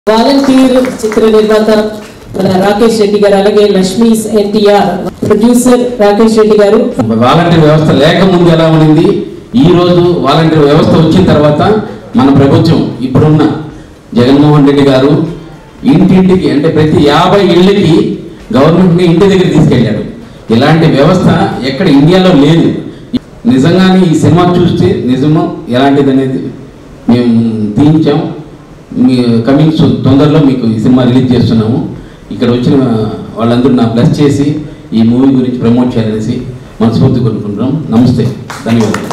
Volunteer చిత్ర నిర్మాత మన రాకేష్ రెడ్డి గారు అలాగే Lakshmi NTR producer Rakesh Reddy garu volunteer వ్యవస్థ లేకముందు ఎలా ఉండింది ఈ రోజు వాలంటీర్ వ్యవస్థ వచ్చిన తర్వాత మన ప్రభుత్వం ఇప్పుడున్న జగన్మోహన్ రెడ్డి గారు ఇంటింటికి అంటే ప్రతి యాభై ఇళ్ళకి గవర్నమెంట్ని ఇంటి దగ్గర తీసుకెళ్ళాడు ఇలాంటి వ్యవస్థ ఎక్కడ ఇండియాలో లేదు నిజంగానే ఈ సినిమా చూస్తే నిజమో ఎలాంటిది అనేది మేము తీయించాం మీ కమింగ్ సూన్ తొందరలో మీకు ఈ సినిమా రిలీజ్ చేస్తున్నాము ఇక్కడ వచ్చిన వాళ్ళందరూ నా ప్లస్ చేసి ఈ మూవీ గురించి ప్రమోట్ చేయాలనేసి మనస్ఫూర్తి కోరుకుంటున్నాం నమస్తే ధన్యవాదాలు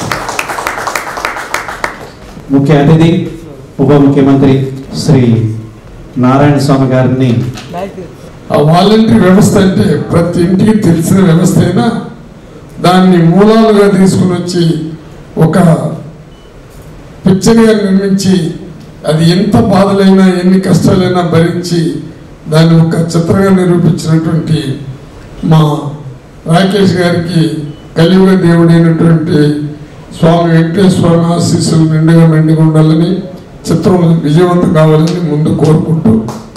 ముఖ్య అతిథి ఉప ముఖ్యమంత్రి శ్రీ నారాయణ స్వామి గారిని ఆ వాలంటీర్ వ్యవస్థ అంటే ప్రతి ఇంటికి తెలిసిన వ్యవస్థ అయినా దాన్ని మూలాలుగా తీసుకుని వచ్చి ఒక పిక్చర్గా నిర్మించి అది ఎంత బాధలైనా ఎన్ని కష్టాలైనా భరించి దాన్ని ఒక చిత్రంగా నిరూపించినటువంటి మా రాకేష్ గారికి కలియుగ దేవుడైనటువంటి స్వామి వెంకటేశ్వర ఆశీస్సులు నిండుగా మెండుగా ఉండాలని చిత్రం విజయవంతం కావాలని ముందు కోరుకుంటూ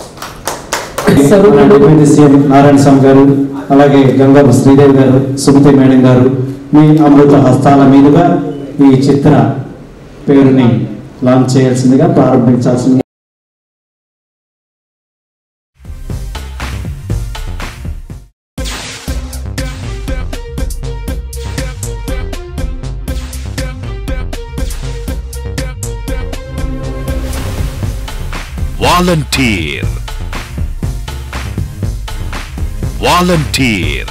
మన డిప్యూటీ సీఎం నారాయణ స్వామి గారు అలాగే గంగాపు శ్రీదేవి గారు సుమతి మేడం గారు మీ అమృత హస్తాల మీదుగా ఈ చిత్ర పేరుని లాంచ్ చేయాల్సిందిగా ప్రారంభించాల్సింది Volunteer. Volunteer.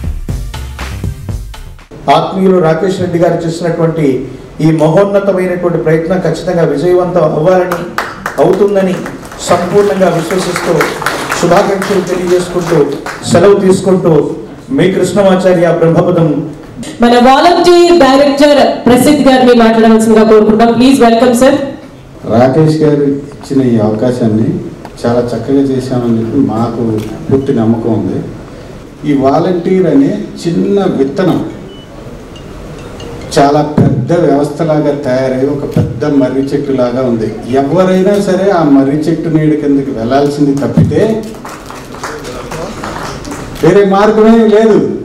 ఆత్మీయులు రాకేష్ రెడ్డి గారు చేసినటువంటి ఈ మహోన్నతమైనటువంటి ప్రయత్నం ఖచ్చితంగా విజయవంతం అవ్వాలని అవుతుందని సంపూర్ణంగా విశ్వసిస్తూ శుభాకాంక్షలు తెలియజేసుకుంటూ సెలవు తీసుకుంటూ మీ కృష్ణమాచార్య బ్రహ్మపదం మన వాలంటీర్ డైరెక్టర్ ప్రసిద్ధ్ గారిని మాట్లాడవలసిందిగా కోరుకుంటాం ప్లీజ్ వెల్కమ్ సార్ రాకేష్ గారు ఇచ్చిన ఈ అవకాశాన్ని చాలా చక్కగా చేశామని చెప్పి మాకు పూర్తి నమ్మకం ఉంది ఈ వాలంటీర్ అనే చిన్న విత్తనం చాలా పెద్ద వ్యవస్థలాగా తయారై ఒక పెద్ద మర్రి చెట్టు లాగా ఉంది ఎవరైనా సరే ఆ మర్రి చెట్టు నీడ కిందకి వెళ్ళాల్సింది తప్పితే వేరే మార్గమే లేదు